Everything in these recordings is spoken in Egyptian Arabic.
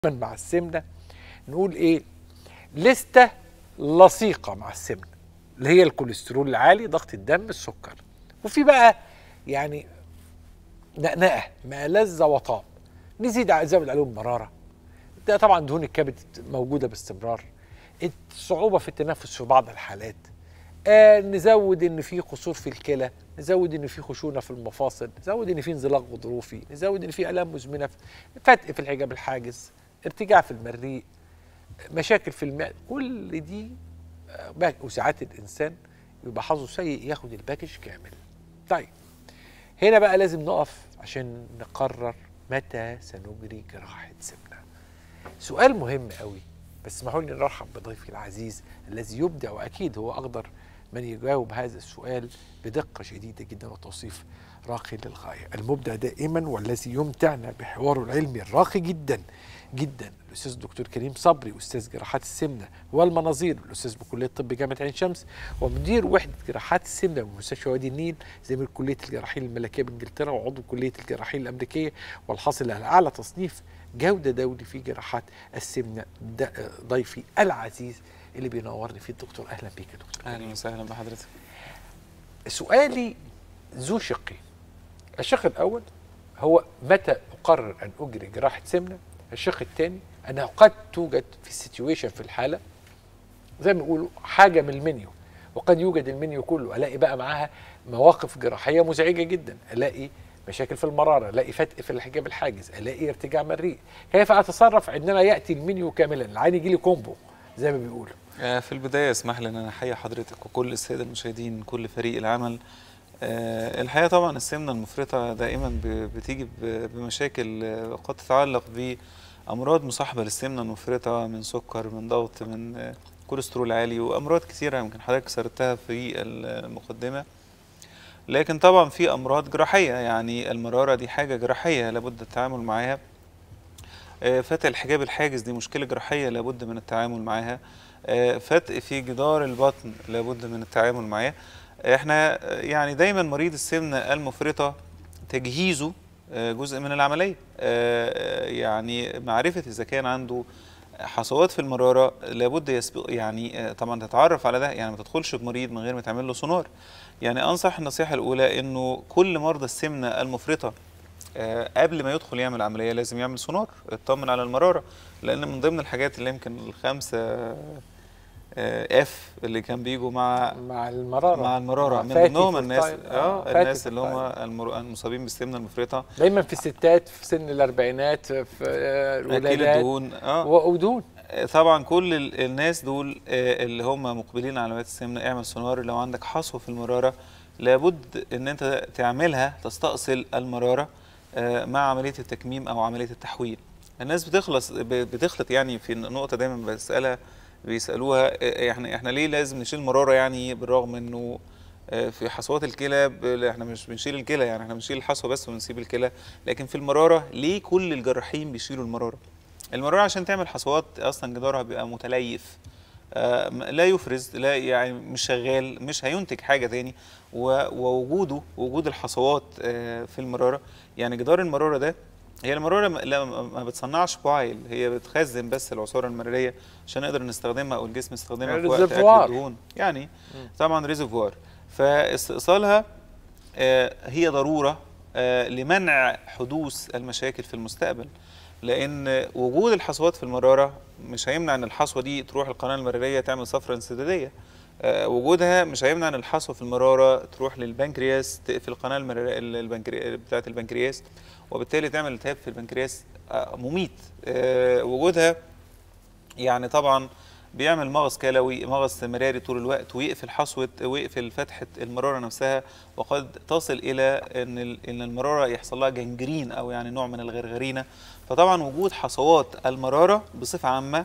مع السمنه نقول ايه لستة لصيقة مع السمنة اللي هي الكوليسترول العالي ضغط الدم السكر وفي بقى يعني نقنقة ما لذ وطاب نزيد زود عليهم مرارة ده طبعا دهون الكبد موجودة باستمرار الصعوبة في التنفس في بعض الحالات آه نزود ان في قصور في الكلى نزود ان في خشونه في المفاصل نزود ان في انزلاق غضروفي نزود ان في الام مزمنه فتق في الحجاب الحاجز ارتجاع في المريء مشاكل في المعده كل دي آه، وساعات الانسان يبقى حظه سيء ياخد الباكج كامل طيب هنا بقى لازم نقف عشان نقرر متى سنجري جراحه سمنه سؤال مهم قوي بس اسمحوا لي نرحب بضيفي العزيز الذي يبدع واكيد هو اقدر من يجاوب هذا السؤال بدقه شديده جدا وتوصيف راقي للغايه المبدع دائما والذي يمتعنا بحواره العلمي الراقي جدا جدا الاستاذ الدكتور كريم صبري استاذ جراحات السمنه والمناظير الاستاذ بكليه الطب جامعه عين شمس ومدير وحده جراحات السمنه بمستشفى وادي النيل زميل كليه الجراحين الملكيه بانجلترا وعضو كليه الجراحين الامريكيه والحاصل على اعلى تصنيف جوده دولي في جراحات السمنه ده ضيفي العزيز اللي بينورني فيه الدكتور اهلا بيك يا دكتور اهلا وسهلا بحضرتك سؤالي ذو شقين الشق الاول هو متى اقرر ان اجري جراحه سمنه الشق الثاني انه قد توجد في السيتويشن في الحاله زي ما بيقولوا حاجه من المنيو وقد يوجد المنيو كله الاقي بقى معاها مواقف جراحيه مزعجه جدا الاقي مشاكل في المراره الاقي فتق في الحجاب الحاجز الاقي ارتجاع مريء كيف اتصرف عندما ياتي المنيو كاملا العين يجي لي كومبو زي ما بيقولوا آه، في البدايه اسمح لي ان انا احيي حضرتك وكل الساده المشاهدين كل فريق العمل آه، الحقيقه طبعا السمنه المفرطه دائما ب- بتيجي ب- بمشاكل آه، قد تتعلق بامراض مصاحبه للسمنه المفرطه من سكر من ضغط من آه، كوليسترول عالي وامراض كثيره يمكن حضرتك سردتها في المقدمه لكن طبعا في امراض جراحيه يعني المراره دي حاجه جراحيه لابد التعامل معاها آه، فتق الحجاب الحاجز دي مشكله جراحيه لابد من التعامل معاها آه، فتق في جدار البطن لابد من التعامل معاه احنا آه، يعني دايما مريض السمنه المفرطه تجهيزه آه، جزء من العمليه آه، يعني معرفه اذا كان عنده حصوات في المراره لابد يسبق يعني آه، طبعا تتعرف على ده يعني ما تدخلش بمريض من غير ما تعمل له سونار يعني انصح النصيحه الاولى انه كل مرضى السمنه المفرطه آه، قبل ما يدخل يعمل عمليه لازم يعمل سونار اطمن على المراره لان من ضمن الحاجات اللي يمكن الخمسه اف اللي كان بيجوا مع مع المراره مع المراره من فاتي ضمنهم في الناس التايم. اه فاتي الناس في اللي هم التايم. المر- المصابين بالسمنه المفرطه دايما في الستات في سن الاربعينات في آه، اكيل الولادات الدهون اه ودهون آه، طبعا كل ال- الناس دول آه، اللي هم مقبلين على علامات السمنه اعمل سونار لو عندك حصوه في المراره لابد ان انت تعملها تستأصل المراره آه، مع عمليه التكميم او عمليه التحويل الناس بتخلص ب- بتخلط يعني في نقطه دايما بسالها بيسالوها آه، احنا احنا ليه لازم نشيل مراره يعني بالرغم انه آه، في حصوات الكلى ب- لا، احنا مش بنشيل الكلى يعني احنا بنشيل الحصوه بس ونسيب الكلى لكن في المراره ليه كل الجراحين بيشيلوا المراره المراره عشان تعمل حصوات اصلا جدارها بيبقى متليف آه، م- لا يفرز لا يعني مش شغال مش هينتج حاجه تاني و- ووجوده وجود الحصوات آه، في المراره يعني جدار المراره ده هي المراره ما- لا ما ما بتصنعش بوايل هي بتخزن بس العصاره المراريه عشان نقدر نستخدمها او الجسم يستخدمها في وقت اكل ريزرفوار. الدهون يعني طبعا ريزرفوار فاستئصالها آه، هي ضروره آه، لمنع حدوث المشاكل في المستقبل لان وجود الحصوات في المراره مش هيمنع ان الحصوه دي تروح القناه المراريه تعمل صفرة انسداديه آه، وجودها مش هيمنع ان الحصوه في المراره تروح للبنكرياس تقفل القناه المراريه البنكري... بتاعه البنكرياس وبالتالي تعمل التهاب في البنكرياس آه، مميت آه، وجودها يعني طبعا بيعمل مغص كلوي مغص مراري طول الوقت ويقفل حصوه ويقفل فتحه المراره نفسها وقد تصل الى ان ال- ان المراره يحصل لها جنجرين او يعني نوع من الغرغرينه فطبعا وجود حصوات المراره بصفه عامه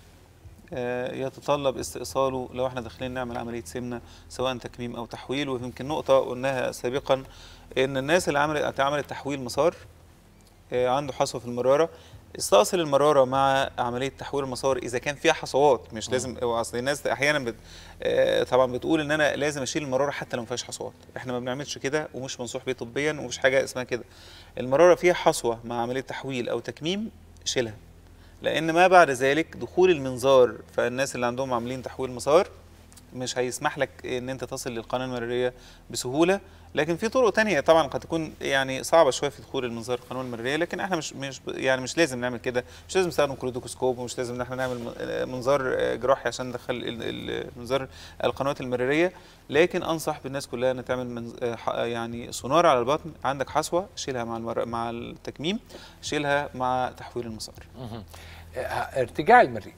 آه، يتطلب استئصاله لو احنا داخلين نعمل عمليه سمنه سواء تكميم او تحويل ويمكن نقطه قلناها سابقا ان الناس اللي عملت عملت تحويل مسار آه، عنده حصوه في المراره استأصل المراره مع عمليه تحويل المسار اذا كان فيها حصوات مش لازم هو اصل الناس احيانا بت آه، طبعا بتقول ان انا لازم اشيل المراره حتى لو ما فيهاش حصوات احنا ما بنعملش كده ومش منصوح بيه طبيا ومفيش حاجه اسمها كده المراره فيها حصوه مع عمليه تحويل او تكميم شيلها لان ما بعد ذلك دخول المنظار فالناس اللي عندهم عاملين تحويل مسار مش هيسمح لك ان انت تصل للقناه المراريه بسهوله لكن في طرق تانية طبعا قد تكون يعني صعبه شويه في دخول المنظار القناه المراريه لكن احنا مش مش يعني مش لازم نعمل كده مش لازم نستخدم كرودوكوسكوب ومش لازم ان احنا نعمل م- منظار جراحي عشان ندخل ال- ال- منظار القنوات المراريه لكن انصح بالناس كلها ان تعمل من يعني سونار على البطن عندك حصوه شيلها مع المر... مع التكميم شيلها مع تحويل المسار مهم. آه، ارتجاع المريء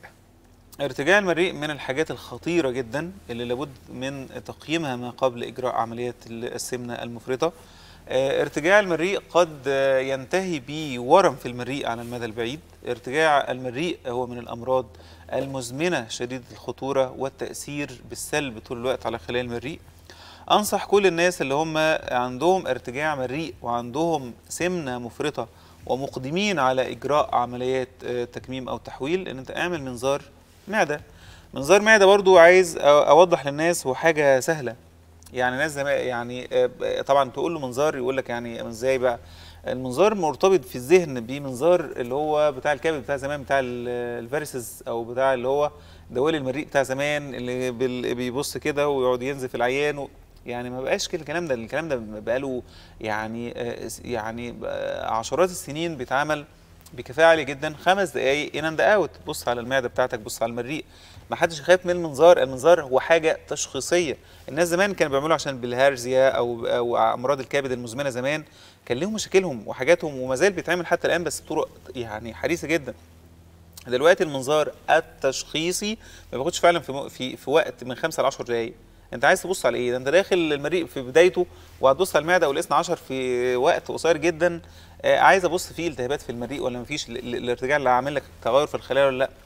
ارتجاع المريء من الحاجات الخطيرة جدا اللي لابد من تقييمها ما قبل إجراء عملية السمنة المفرطة آه، ارتجاع المريء قد آه، ينتهي بورم في المريء على المدى البعيد ارتجاع المريء هو من الأمراض المزمنة شديدة الخطورة والتأثير بالسلب طول الوقت على خلايا المريء أنصح كل الناس اللي هم عندهم ارتجاع مريء وعندهم سمنة مفرطة ومقدمين على إجراء عمليات آه، تكميم أو تحويل إن أنت اعمل منظار معدة منظار معدة برضو عايز أ- أوضح للناس هو حاجة سهلة يعني ناس زمان يعني آه، ب- طبعا تقول له منظار يقول لك يعني ازاي بقى المنظار مرتبط في الذهن بمنظار اللي هو بتاع الكبد بتاع زمان بتاع ال- الفارسز او بتاع اللي هو دوالي المريء بتاع زمان اللي بال- بيبص كده ويقعد ينزف العيان و يعني ما بقاش كده الكلام ده الكلام ده بقاله يعني آه، س- يعني آه، عشرات السنين بيتعمل بكفاءة عالية جدا خمس دقايق ان اند اوت بص على المعدة بتاعتك بص على المريء ما حدش يخاف من المنظار المنظار هو حاجة تشخيصية الناس زمان كانوا بيعملوا عشان بالهارزيا او او امراض الكبد المزمنة زمان كان لهم مشاكلهم وحاجاتهم وما زال بيتعمل حتى الان بس بطرق يعني حديثة جدا دلوقتي المنظار التشخيصي ما بياخدش فعلا في م- في في وقت من 5 ل 10 دقائق انت عايز تبص على ايه ده انت داخل المريء في بدايته وهتبص على المعده والاثنى عشر في وقت قصير جدا آه عايز ابص فيه التهابات في المريء ولا مفيش ال- ال- الارتجاع اللي عامل لك تغير في الخلايا ولا لا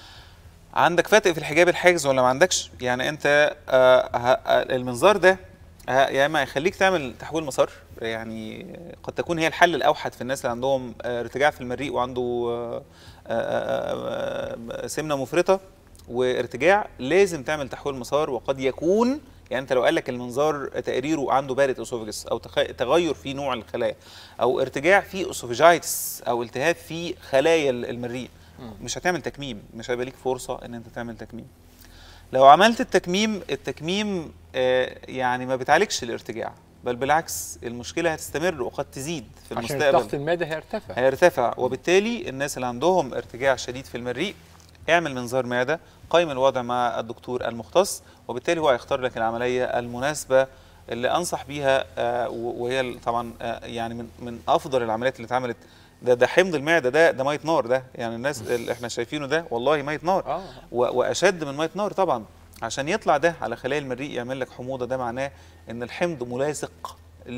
عندك فتق في الحجاب الحاجز ولا ما عندكش يعني انت آه ه- آه، المنظار ده ه- يا اما هيخليك تعمل تحويل مسار يعني قد تكون هي الحل الاوحد في الناس اللي عندهم آه، ارتجاع في المريء وعنده آه، آه، آه، آه، سمنه مفرطه وارتجاع لازم تعمل تحويل مسار وقد يكون يعني انت لو قال لك المنظار تقريره عنده بارد اسوفجس او تخ- تغير في نوع الخلايا او ارتجاع في اسوفجايتس او التهاب في خلايا المريء مش هتعمل تكميم مش هيبقى ليك فرصه ان انت تعمل تكميم لو عملت التكميم التكميم آه، يعني ما بتعالجش الارتجاع بل بالعكس المشكله هتستمر وقد تزيد في عشان المستقبل ضغط المعده هيرتفع هيرتفع وبالتالي الناس اللي عندهم ارتجاع شديد في المريء اعمل منظار معده قيم الوضع مع الدكتور المختص وبالتالي هو هيختار لك العمليه المناسبه اللي انصح بيها آه، و- وهي ال- طبعا آه، يعني من من افضل العمليات اللي اتعملت ده ده حمض المعده ده ده ميه نار ده يعني الناس اللي احنا شايفينه ده والله ميه نار اه و- واشد من ميه نار طبعا عشان يطلع ده على خلايا المريء يعمل لك حموضه ده معناه ان الحمض ملاصق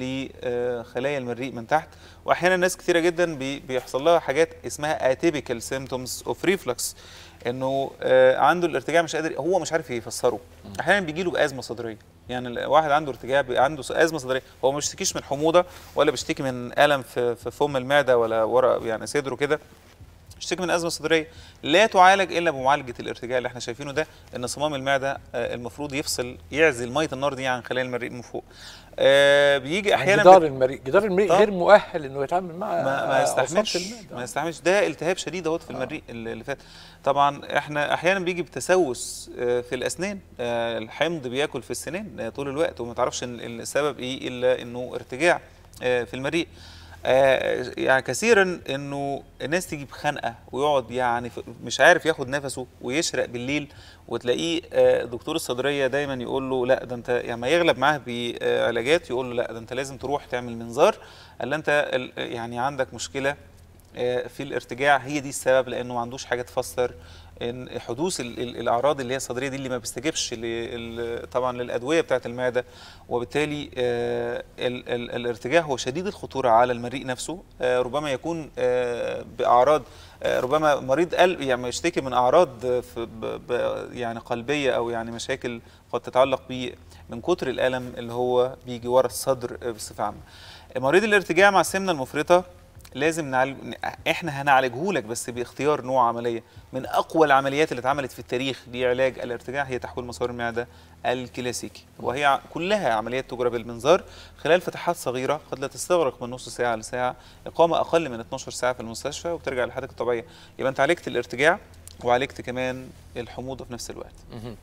لخلايا المريء من تحت واحيانا ناس كثيره جدا بي- بيحصل لها حاجات اسمها اتيبيكال سيمتومز اوف ريفلكس انه آه، عنده الارتجاع مش قادر هو مش عارف يفسره احيانا بيجي له بازمه صدريه يعني الواحد عنده ارتجاع بي- عنده ازمه صدريه هو ما بيشتكيش من حموضه ولا بيشتكي من الم في في فم المعده ولا ورا يعني صدره كده اشتكي من ازمه صدريه لا تعالج الا بمعالجه الارتجاع اللي احنا شايفينه ده ان صمام المعده آه، المفروض يفصل يعزل ميه النار دي عن خلايا المريء من فوق آه بيجي احيانا جدار بت- المريء جدار المريء طب. غير مؤهل انه يتعامل مع ما, ما أوساط يستحملش المعدة. ما يستحملش ده التهاب شديد اهوت في المريء اللي اللي فات طبعا احنا احيانا بيجي بتسوس آه، في الاسنان آه، الحمض بياكل في السنان آه، طول الوقت وما تعرفش ال- السبب ايه الا انه ارتجاع آه، في المريء آه، يعني كثيرا انه الناس تيجي بخنقه ويقعد يعني ف- مش عارف ياخد نفسه ويشرق بالليل وتلاقيه آه، دكتور الصدريه دايما يقول له لا ده انت يعني ما يغلب معاه بعلاجات يقول له لا ده انت لازم تروح تعمل منظار الا انت ال- يعني عندك مشكله آه، في الارتجاع هي دي السبب لانه ما عندوش حاجه تفسر ان حدوث ال- ال- الاعراض اللي هي الصدريه دي اللي ما بيستجيبش لل- طبعا للادويه بتاعه المعده وبالتالي آه، ال- ال- الارتجاع هو شديد الخطوره على المريء نفسه آه، ربما يكون آه، باعراض آه، ربما مريض قلب يعني يشتكي من اعراض آه، في ب- ب- يعني قلبيه او يعني مشاكل قد تتعلق بيه من كتر الالم اللي هو بيجي ورا الصدر آه، بصفه عامه مريض الارتجاع مع السمنه المفرطه لازم نعالج احنا هنعالجه لك بس باختيار نوع عمليه من اقوى العمليات اللي اتعملت في التاريخ لعلاج الارتجاع هي تحويل مسار المعده الكلاسيكي وهي ع- كلها عمليات تجرى بالمنظار خلال فتحات صغيره قد لا تستغرق من نص ساعه لساعه اقامه اقل من 12 ساعه في المستشفى وبترجع لحالتك الطبيعيه يبقى انت عالجت الارتجاع وعالجت كمان الحموضه في نفس الوقت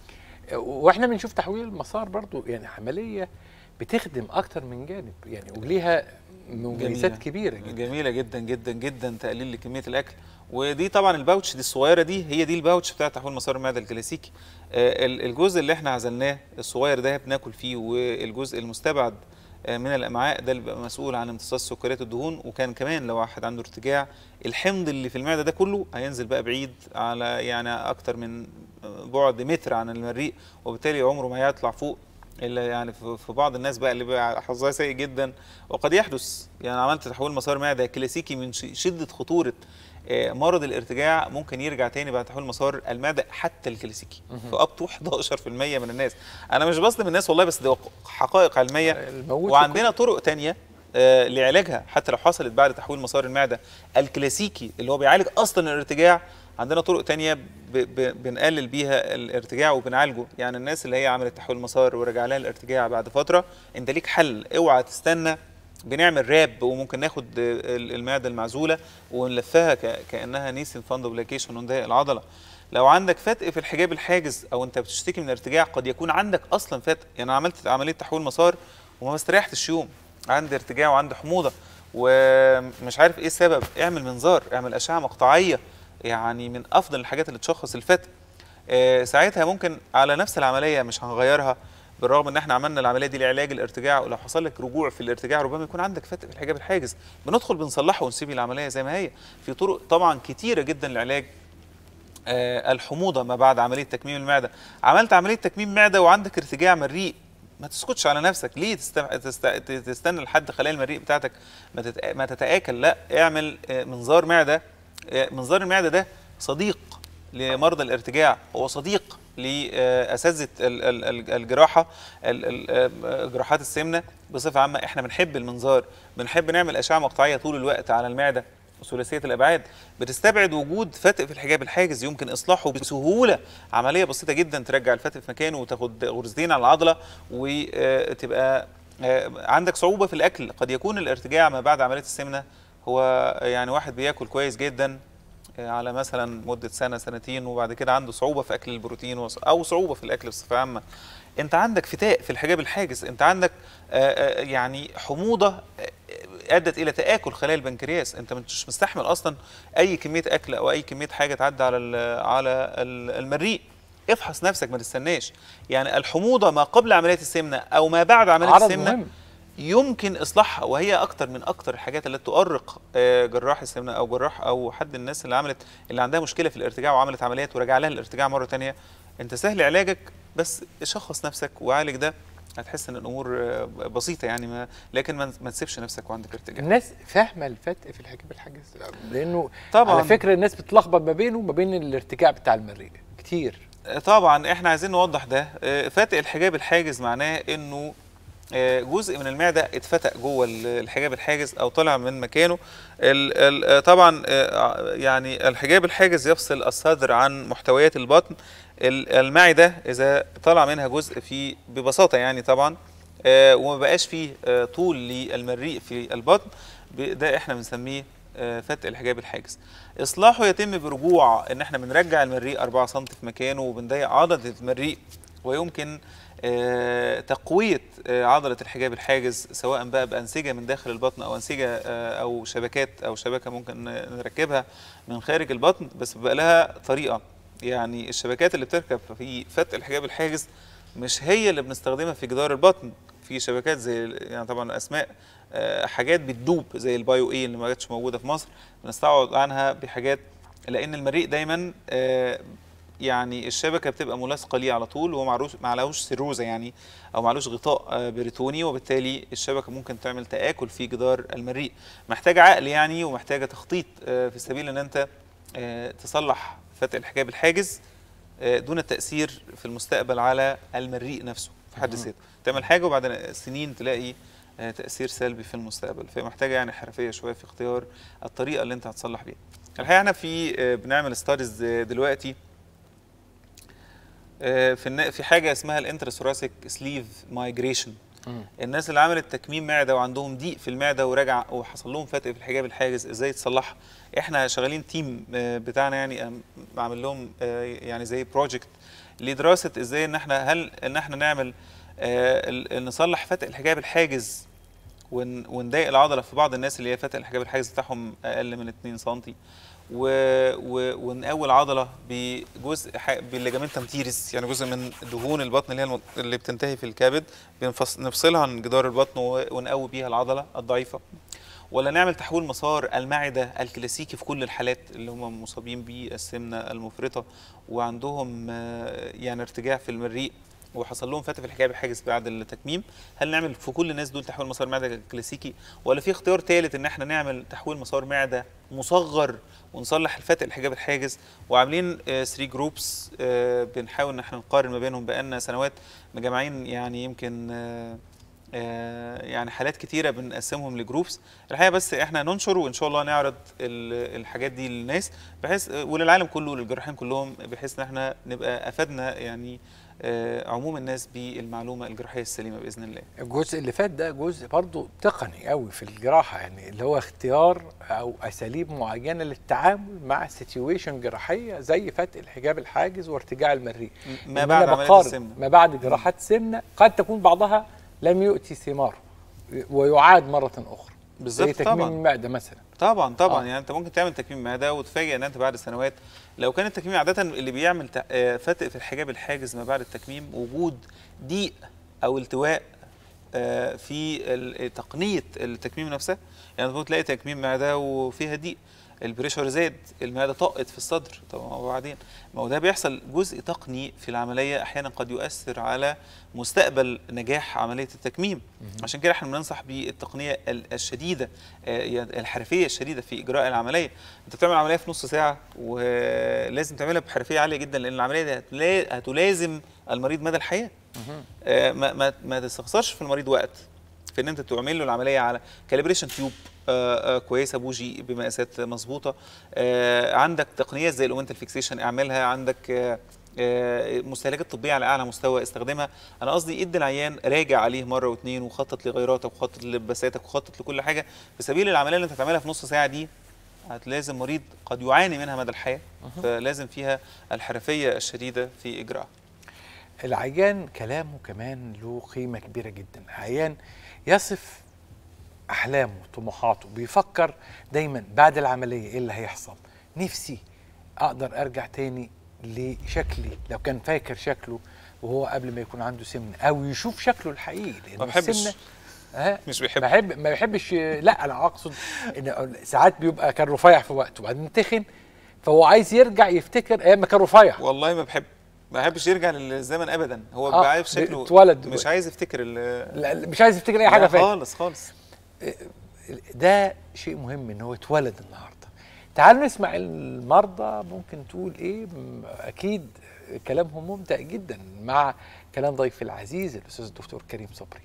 واحنا بنشوف تحويل المسار برضو يعني عمليه بتخدم اكتر من جانب يعني وليها مميزات جميلة. كبيره جدا جميله جدا جدا جدا تقليل لكميه الاكل ودي طبعا الباوتش دي الصغيره دي هي دي الباوتش بتاع تحويل مسار المعده الكلاسيكي آه، ال- الجزء اللي احنا عزلناه الصغير ده بناكل فيه والجزء المستبعد آه، من الامعاء ده اللي بيبقى مسؤول عن امتصاص سكريات الدهون وكان كمان لو واحد عنده ارتجاع الحمض اللي في المعده ده كله هينزل بقى بعيد على يعني اكتر من بعد متر عن المريء وبالتالي عمره ما هيطلع فوق الا يعني في في بعض الناس بقى اللي بقى حظها سيء جدا وقد يحدث يعني عملت تحويل مسار معده كلاسيكي من ش- شده خطوره آه، مرض الارتجاع ممكن يرجع تاني بعد تحويل مسار المعده حتى الكلاسيكي في اب تو 11% من الناس انا مش بظلم الناس والله بس ده حقائق علميه الموت في وعندنا طرق تانية آه، لعلاجها حتى لو حصلت بعد تحويل مسار المعده الكلاسيكي اللي هو بيعالج اصلا الارتجاع عندنا طرق تانية ب ب بنقلل بيها الارتجاع وبنعالجه يعني الناس اللي هي عملت تحويل مسار ورجع لها الارتجاع بعد فتره انت ليك حل اوعى تستنى بنعمل راب وممكن ناخد آه، ال- المعده المعزوله ونلفها ك- كانها نيسن فاندوبليكيشن ونضيق العضله لو عندك فتق في الحجاب الحاجز او انت بتشتكي من ارتجاع قد يكون عندك اصلا فتق يعني أنا عملت عمليه تحويل مسار وما استريحتش يوم عندي ارتجاع وعندي حموضه ومش عارف ايه السبب اعمل منظار اعمل اشعه مقطعيه يعني من افضل الحاجات اللي تشخص الفتق آه، ساعتها ممكن على نفس العمليه مش هنغيرها بالرغم ان احنا عملنا العمليه دي لعلاج الارتجاع ولو حصل لك رجوع في الارتجاع ربما يكون عندك فتق في الحجاب الحاجز بندخل بنصلحه ونسيب العمليه زي ما هي في طرق طبعا كتيره جدا لعلاج آه، الحموضه ما بعد عمليه تكميم المعده عملت عمليه تكميم معده وعندك ارتجاع مريء ما تسكتش على نفسك ليه تست... تست... تستنى لحد خلايا المريء بتاعتك ما, تت... ما تتاكل لا اعمل آه، منظار معده آه، منظار المعده ده صديق لمرضى الارتجاع هو صديق لاساتذه ال- ال- ال- الجراحه ال- ال- آه، جراحات السمنه بصفه عامه احنا بنحب المنظار بنحب نعمل اشعه مقطعيه طول الوقت على المعده ثلاثيه الابعاد بتستبعد وجود فتق في الحجاب الحاجز يمكن اصلاحه بسهوله عمليه بسيطه جدا ترجع الفتق في مكانه وتاخد غرزتين على العضله وتبقى عندك صعوبه في الاكل قد يكون الارتجاع ما بعد عمليه السمنه هو يعني واحد بياكل كويس جدا آه، على مثلا مده سنه سنتين وبعد كده عنده صعوبه في اكل البروتين وص- او صعوبه في الاكل بصفه عامه انت عندك فتاء في الحجاب الحاجز انت عندك آه، آه، يعني حموضه آه، ادت الى تاكل خلايا البنكرياس انت مش مستحمل اصلا اي كميه اكل او اي كميه حاجه تعدي على ال على ال- المريء افحص نفسك ما تستناش يعني الحموضه ما قبل عمليه السمنه او ما بعد عمليه عرض السمنه مهم يمكن اصلاحها وهي اكتر من اكتر الحاجات التي تؤرق آه، جراح السمنه او جراح او حد الناس اللي عملت اللي عندها مشكله في الارتجاع وعملت عمليات ورجع لها الارتجاع مره تانية انت سهل علاجك بس شخص نفسك وعالج ده هتحس ان الامور آه، بسيطه يعني ما لكن ما ما تسيبش نفسك وعندك ارتجاع الناس فاهمه الفتق في الحجاب الحاجز لانه طبعاً. على فكره الناس بتلخبط ما بينه وما بين الارتجاع بتاع المريء كتير طبعا احنا عايزين نوضح ده آه، فاتق الحجاب الحاجز معناه انه آه، جزء من المعده اتفتق جوه ال- الحجاب الحاجز او طلع من مكانه ال- ال- آه، طبعا آه، يعني الحجاب الحاجز يفصل الصدر عن محتويات البطن ال- المعده اذا طلع منها جزء في ببساطه يعني طبعا آه، وما بقاش فيه آه، طول للمريء في البطن ب- ده احنا بنسميه آه، فتق الحجاب الحاجز اصلاحه يتم برجوع ان احنا بنرجع المريء 4 سم في مكانه وبنضيق عضله المريء ويمكن آه، تقويه آه، عضله الحجاب الحاجز سواء بقى بانسجه من داخل البطن او انسجه آه، او شبكات او شبكه ممكن نركبها من خارج البطن بس بيبقى لها طريقه يعني الشبكات اللي بتركب في فتق الحجاب الحاجز مش هي اللي بنستخدمها في جدار البطن في شبكات زي يعني طبعا اسماء آه، حاجات بتدوب زي البايو اي اللي ما كانتش موجوده في مصر بنستعوض عنها بحاجات لان المريء دايما آه، يعني الشبكه بتبقى ملاصقه ليه على طول وهو معلوش معلوش سيروزه يعني او معلوش غطاء آه، بريتوني وبالتالي الشبكه ممكن تعمل تاكل في جدار المريء محتاجه عقل يعني ومحتاجه تخطيط آه، في سبيل ان انت آه، تصلح فتق الحجاب الحاجز آه، دون التاثير في المستقبل على المريء نفسه في حد ذاته تعمل حاجه وبعد سنين تلاقي آه، تاثير سلبي في المستقبل فمحتاجه يعني حرفيه شويه في اختيار الطريقه اللي انت هتصلح بيها الحقيقه احنا في آه، بنعمل ستاديز دلوقتي آه، في النا- في حاجه اسمها الانترثوراسيك سليف مايجريشن الناس اللي عملت تكميم معده وعندهم ضيق في المعده ورجع وحصل لهم فتق في الحجاب الحاجز ازاي تصلحها احنا شغالين تيم آه، بتاعنا يعني آم، بعمل لهم آه، يعني زي بروجكت لدراسه ازاي ان احنا هل ان احنا نعمل آه، ال- نصلح فتق الحجاب الحاجز ون- ونضايق العضله في بعض الناس اللي هي فتق الحجاب الحاجز بتاعهم اقل من 2 سم و... و... ونقوي العضله بجزء ح... بالليجامنتم تيرس يعني جزء من دهون البطن اللي هي الم... اللي بتنتهي في الكبد بنفص... نفصلها عن جدار البطن و... ونقوي بيها العضله الضعيفه ولا نعمل تحويل مسار المعده الكلاسيكي في كل الحالات اللي هم مصابين بالسمنه المفرطه وعندهم آه، يعني ارتجاع في المريء وحصل لهم فتح في الحجاب الحاجز بعد التكميم هل نعمل في كل الناس دول تحويل مسار معده كلاسيكي ولا في اختيار ثالث ان احنا نعمل تحويل مسار معده مصغر ونصلح الفتق الحجاب الحاجز وعاملين 3 جروبس بنحاول ان احنا نقارن ما بينهم بقالنا سنوات مجمعين يعني يمكن آه، آه، يعني حالات كتيره بنقسمهم لجروبس الحقيقه بس احنا ننشر وان شاء الله نعرض ال- الحاجات دي للناس بحيث وللعالم كله للجراحين كلهم بحيث ان احنا نبقى افدنا يعني آه، عموم الناس بالمعلومه الجراحيه السليمه باذن الله الجزء اللي فات ده جزء برضو تقني قوي في الجراحه يعني اللي هو اختيار او اساليب معينه للتعامل مع سيتويشن جراحيه زي فتق الحجاب الحاجز وارتجاع المريء ما إن بعد أنا عمليه بقارن السمنه ما بعد جراحات سمنه قد تكون بعضها لم يؤتي ثماره ويعاد مره اخرى زي بالظبط تكميم طبعا المعده مثلا طبعا طبعا آه. يعني انت ممكن تعمل تكميم معده وتفاجئ ان انت بعد سنوات لو كان التكميم عاده اللي بيعمل ت- آه، فتق في الحجاب الحاجز ما بعد التكميم وجود ضيق او التواء آه، في ال- تقنيه التكميم نفسها يعني ممكن تلاقي تكميم معده وفيها ضيق البريشر زاد المعده طقت في الصدر طب وبعدين ما هو ده بيحصل جزء تقني في العمليه احيانا قد يؤثر على مستقبل نجاح عمليه التكميم عشان كده احنا بننصح بالتقنيه ال- الشديده آه، يعني الحرفيه الشديده في اجراء العمليه انت بتعمل عمليه في نص ساعه ولازم تعملها بحرفيه عاليه جدا لان العمليه دي هتلا- هتلازم المريض مدى الحياه آه، ما ما ما تستخسرش في المريض وقت في ان انت تعمل له العمليه على كاليبريشن تيوب آه، آه، كويسه بوجي بمقاسات مظبوطه آه، عندك تقنيات زي الاومنتال فيكسيشن اعملها عندك آه، آه، مستهلكات طبيه على اعلى مستوى استخدمها انا قصدي ادي العيان راجع عليه مره واثنين وخطط لغيراتك وخطط للبساتك وخطط لكل حاجه في سبيل العمليه اللي انت هتعملها في نص ساعه دي هتلازم مريض قد يعاني منها مدى الحياه فلازم فيها الحرفيه الشديده في اجراءها العيان كلامه كمان له قيمة كبيرة جدا عيان يصف أحلامه طموحاته بيفكر دايما بعد العملية إيه اللي هيحصل نفسي أقدر أرجع تاني لشكلي لو كان فاكر شكله وهو قبل ما يكون عنده سمنة أو يشوف شكله الحقيقي لأن ما بحبش. السمنة ها مش بيحب بحب ما بيحبش لا انا اقصد ان ساعات بيبقى كان رفيع في وقت وبعدين تخن فهو عايز يرجع يفتكر ايام ما كان رفيع والله ما بحب ما بحبش يرجع للزمن ابدا هو آه، بيبقى عارف شكله اتولد مش دلوقتي. عايز يفتكر ال لا مش عايز يفتكر اي حاجه لا فاتت خالص خالص ده شيء مهم ان هو اتولد النهارده تعالوا نسمع المرضى ممكن تقول ايه م- اكيد كلامهم ممتع جدا مع كلام ضيفي العزيز الاستاذ الدكتور كريم صبري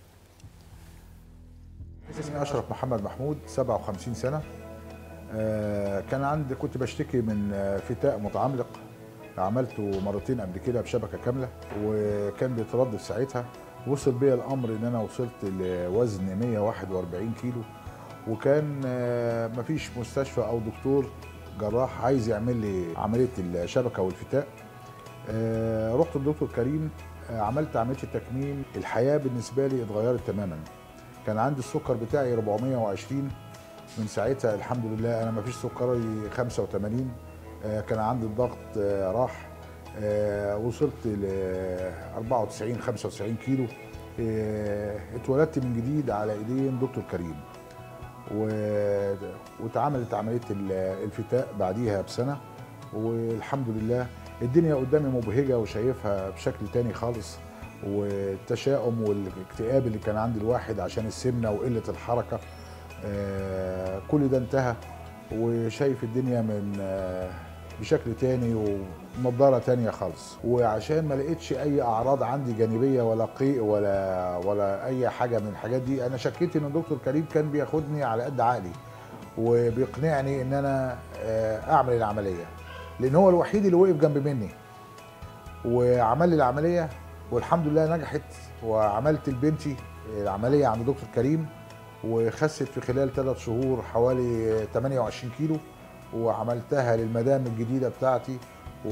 اسمي اشرف محمد محمود 57 سنه آه، كان عندي كنت بشتكي من آه، فتاء متعملق عملته مرتين قبل كده بشبكه كامله وكان بيتردد ساعتها وصل بيا الامر ان انا وصلت لوزن 141 كيلو وكان آه، مفيش مستشفى او دكتور جراح عايز يعمل لي عمليه الشبكه والفتاء آه، رحت للدكتور كريم آه، عملت عمليه التكميم الحياه بالنسبه لي اتغيرت تماما كان عندي السكر بتاعي 420 من ساعتها الحمد لله انا ما فيش سكري 85 آه، كان عندي الضغط آه، راح آه، وصلت ل 94 95 كيلو آه، اتولدت من جديد على ايدين دكتور كريم و- واتعملت عمليه ال- الفتاء بعديها بسنه والحمد لله الدنيا قدامي مبهجه وشايفها بشكل تاني خالص والتشاؤم والاكتئاب اللي كان عند الواحد عشان السمنه وقله الحركه آه، كل ده انتهى وشايف الدنيا من آه، بشكل تاني ونضاره تانية خالص وعشان ما لقيتش اي اعراض عندي جانبيه ولا قيء ولا ولا اي حاجه من الحاجات دي انا شكيت ان الدكتور كريم كان بياخدني على قد عقلي وبيقنعني ان انا آه، اعمل العمليه لان هو الوحيد اللي وقف جنب مني وعمل لي العمليه والحمد لله نجحت وعملت لبنتي العمليه عند دكتور كريم وخست في خلال ثلاث شهور حوالي 28 كيلو وعملتها للمدام الجديده بتاعتي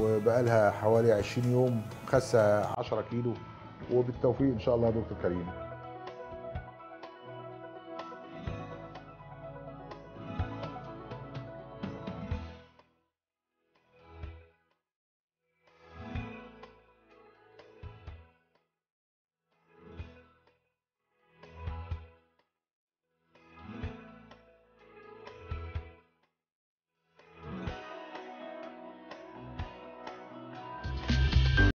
وبقالها حوالي 20 يوم خاسه 10 كيلو وبالتوفيق ان شاء الله يا دكتور كريم